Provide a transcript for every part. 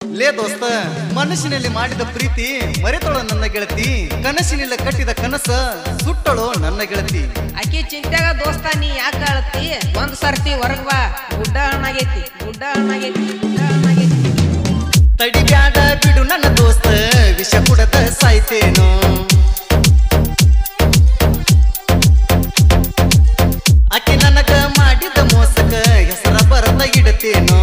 ಲೇ ದೋಸ್ತ ಮನಸ್ಸಿನಲ್ಲಿ ಮಾಡಿದ ಪ್ರೀತಿ ಮರೆತಳು ನನ್ನ ಗೆಳತಿ ಕನಸಿನಿಲ್ಲ ಕಟ್ಟಿದ ಕನಸ ಸುಟ್ಟಳು ನನ್ನ ಗೆಳತಿ ಆಕಿ ಚಿಂತ್ಯಾಗ ದೋಸ್ತ ನೀ ಯಾಕೆ ಅಳತಿ ಒಂದ್ ಸರ್ತಿ ಹೊರಗ್ ಬಾ ಗುಡ್ಡ ಹಣ್ಣಾಗೈತಿ ಗುಡ್ಡ ಹಣ್ಣಾಗೈತಿ ಗುಡ್ಡ ಹಣ್ಣಾಗೈತಿ ತಡಿಬ್ಯಾಡ ಬಿಡು ನನ್ನ ದೋಸ್ತ ವಿಷ ಕುಡದ ಸಾಯ್ತೇನೋ ಆಕೆ ನನಗ ಮಾಡಿದ ಮೋಸಕ ಹೆಸರ ಬರದ ಇಡತೇನೋ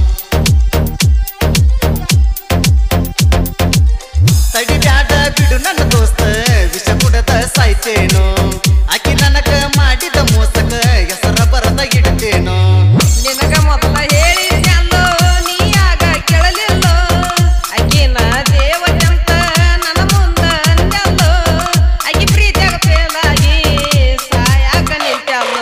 ತಡಿಬ್ಯಾಡ ಬಿಡು ನನ್ನ ದೋಸ್ತ ವಿಷ ಕುಡದ ಸಾಯ್ತೇನೋ ಆಕೆ ನನಗ ಮಾಡಿದ ಮೋಸಕ ಹೆಸರ ಬರದ ಇಡತೇನೋ ನಿನಗ ಮೊದಲ ಹೇಳಿದ್ನಲ್ಲೋ ನೀ ಆಗ ಕೇಳಲಿಲ್ಲೋ ಆಕಿನ ದೇವತೆಂತ ನನ್ನ ಮುಂದ ಅಂದಲ್ಲೋ ಆಕಿ ಪ್ರೀತಿಯಾಗ ಫೇಲಾಗಿ ಸಾಯಾಕ ನಿಂತಲ್ಲೋ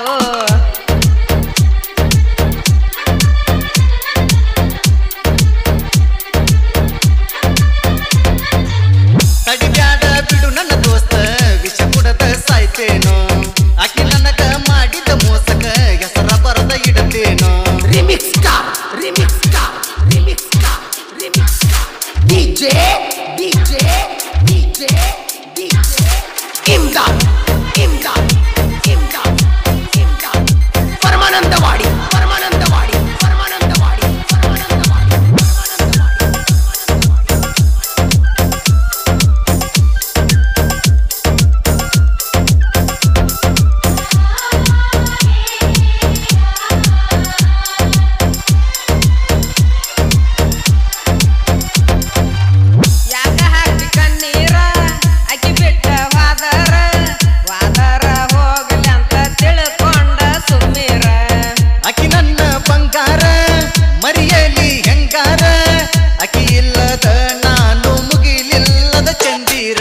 ತಡಿಬ್ಯಾಡ ಬಿಡು ನನ್ನ ದೋಸ್ತ ವಿಷ ಕುಡದ ಸಾಯ್ತೇನೋ ಆಕೆ ನನಗ ಮಾಡಿದ ಮೋಸಕ ಹೆಸರ ಬರದ ಇಡತೇನೋ Remix Car, Remix Car, Remix Car, Remix Car. DJ, DJ, DJ, DJ. Imdad, Imdad, Imdad, Imdad. Paramanandawadi Paramanandawadi Paramanandawadi Paramanandawadi ಯಾಕ ಹಾಕಿ ಕಣ್ಣೀರ ಆಕಿ ಬಿಟ್ಟ ವಾದರ ವಾದರ ಹೋಗಲಿ ಅಂತ ತಿಳ್ಕೊಂಡ ಸುಮ್ಮೀರ ಆಕಿ ನನ್ನ ಬಂಗಾರ ಮರಿಯಲಿ ಹೆಂಗಾರ ಆಕಿ ಇಲ್ಲದ ನಾನು ಮುಗಿಲಿಲ್ಲದ ಚಂದೀರ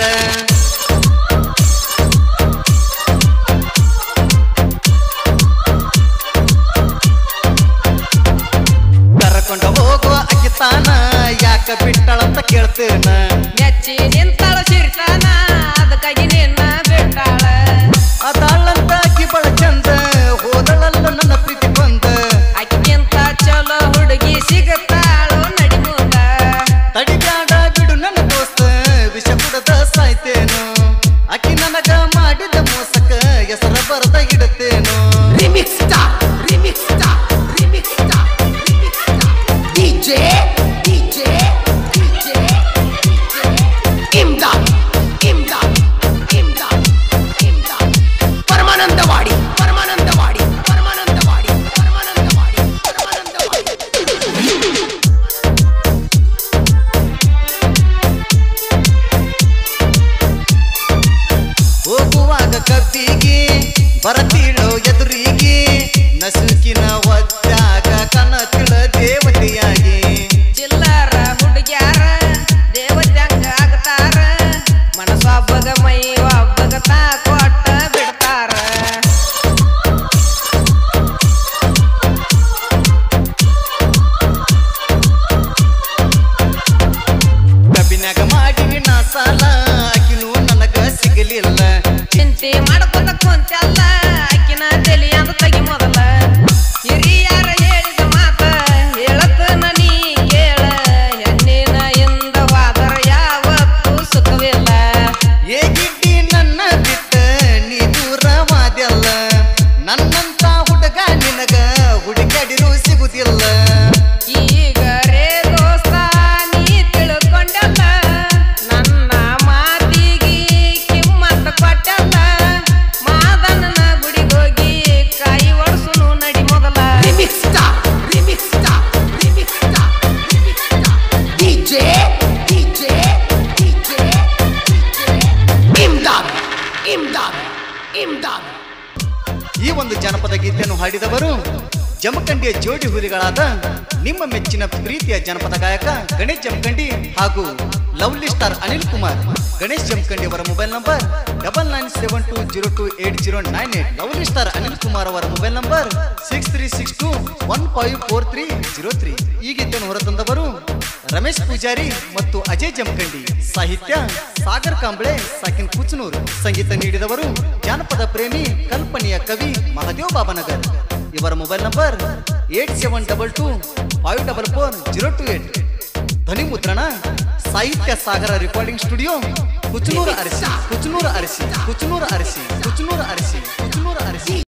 ಕರಕೊಂಡ ಹೋಗುವ ಆಕಿ ತಾನ ಯಾಕ ಬಿಟ್ಟಳಂತ ಕೇಳ್ತೇನ ಮೆಚ್ಚಿ ನಿಂತಾಳ ಸಿರ್ತಾನ ಅದಕ್ಕಾಗಿ ನಿನ್ನ ಬಿಟ್ಟಾಳ ಅದಾಳಂತ ಆಕಿ ಬಳ ಚಂದ ಹೋದಳಲ್ಲ ನನ್ನ ಪ್ರೀತಿ ಬಂದ ಆಕಿಗಿಂತ ಚಲೋ ಹುಡುಗಿ ಸಿಗತಾಳು ನಡಿ ಮುಂದ ತಡಿಬ್ಯಾಡ ಬಿಡು ನನ್ನ ದೋಸ್ತ ವಿಷ ಕುಡದ ಸಾಯ್ತೇನು ಆಕಿ ನನಗ ಮಾಡಿದ ಮೋಸಕ ಹೆಸರ ಬರದ ಇಡತೇನು Remix Star, Remix Star, Remix Star, Remix Star. DJ, DJ, DJ, DJ. Imdad, Imdad, Imdad, Imdad. Paramanandawadi Paramanandawadi Paramanandawadi Paramanandawadi Paramanandawadi ಹೋಗುವಾಗ ಕಬ್ಬಿಗೆ ಬರತೀಳೋ ಎದುರಿಗೆ ನಸುಕಿನ ಒದ್ದಾಗ ಕನತಿಳ ದೇವತೆಯಾಗಿ ಚಿಲ್ಲರ ಹುಡುಗ್ಯಾರ ದೇವತ್ಯಂಗ ಆಗ್ತಾರ ಮನಸ್ಸೊಬ್ಬಗ ಮೈ ಒಬ್ಬಗ ತಾ ಕೊಟ್ಟ ಬಿಡ್ತಾರ ಕಬ್ಬಿನಾಗ ಮಾಡಿವಿ ನಾ ಸಾಲ ಆಕಿನೂ ನನಗ ಸಿಗಲಿಲ್ಲ ಚಿಂತೆ ಮಾಡ್ಕೊಂಡ ಕುಂತಲ್ಲ ಆಕಿನ ತಲಿ ಅಂದ ತೆಗಿ ಮೊದಲ ಹಿರಿಯರ ಹೇಳಿದ ಮಾತ ಹೇಳತನ ನೀ ಕೇಳ ಹೆಣ್ಣಿನ ಇಂದ ವಾದರ ಯಾವತ್ತೂ ಸುಖವಿಲ್ಲ ಏಗಿಟ್ಟಿ ನನ್ನ ಬಿಟ್ಟ ನೀ ದೂರವಾದ್ಯಲ್ಲ ನನ್ನಂತ ಹುಡುಗ ನಿನಗ ಹುಡುಗಡಿರು ಸಿಗುದಿಲ್ಲ ಈಗ ರೇ ದೋಸ್ತ ನೀ ತಿಳ್ಕೊಂಡಲ್ಲ ನನ್ನ ಮಾತಿಗೆ ಕಿಮ್ಮತ್ತ ಕೊಟ್ಟಲ್ಲ ಮಾದನನ ಗುಡಿಗೋಗಿ ಕಾಯಿ ಒಡ್ಸುನು ನಡಿ ಮೊದಲ Remix Star, Remix Star, Remix Star, Remix Star. DJ, DJ, DJ, DJ. Imdad, Imdad, Imdad. ಈ ಒಂದು ಜನಪದ ಗೀತೆಯನ್ನು ಹಾಡಿದವರು ಜಮಖಂಡಿಯ ಜೋಡಿ ಹುಲಿಗಳಾದ ನಿಮ್ಮ ಮೆಚ್ಚಿನ ಪ್ರೀತಿಯ ಜನಪದ ಗಾಯಕ ಗಣೇಶ್ ಜಮಖಂಡಿ ಹಾಗೂ ಲವ್ಲಿ ಸ್ಟಾರ್ ಅನಿಲ್ ಕುಮಾರ್ ಗಣೇಶ್ ಜಮಖಂಡಿ ಅವರ mobile number double nine seven two zero two eight zero nine eight lovely star Anil Kumar ಅವರ mobile number six three six two one five four three zero three ಈ ಗೀತೆಯನ್ನು ಹೊರತಂದವರು ರಮೇಶ್ ಪೂಜಾರಿ ಮತ್ತು ಅಜಯ್ ಜಮಖಂಡಿ ಸಾಹಿತ್ಯ ಸಾಗರ್ ಕಾಂಬ್ಳೆ ಸಾಕಿನ್ ಕುಚನೂರ್ ಸಂಗೀತ ನೀಡಿದವರು ಜಾನಪದ ಪ್ರೇಮಿ ಕಲ್ಪನೆಯ ಕವಿ ಮಹದೇವ್ ಬಾಬನಗರ್ ಇವರ mobile number eight seven double two five double four zero two eight ಧ್ವನಿ ಮುದ್ರಣ ಸಾಹಿತ್ಯ ಸಾಗರ ರೆಕಾರ್ಡಿಂಗ್ ಸ್ಟುಡಿಯೋ ಕುಚನೂರ ಅರಸಿ ಕುಚನೂರ ಅರಸಿ ಕುಚನೂರ ಅರಸಿ ಕುಚನೂರ ಅರಸಿ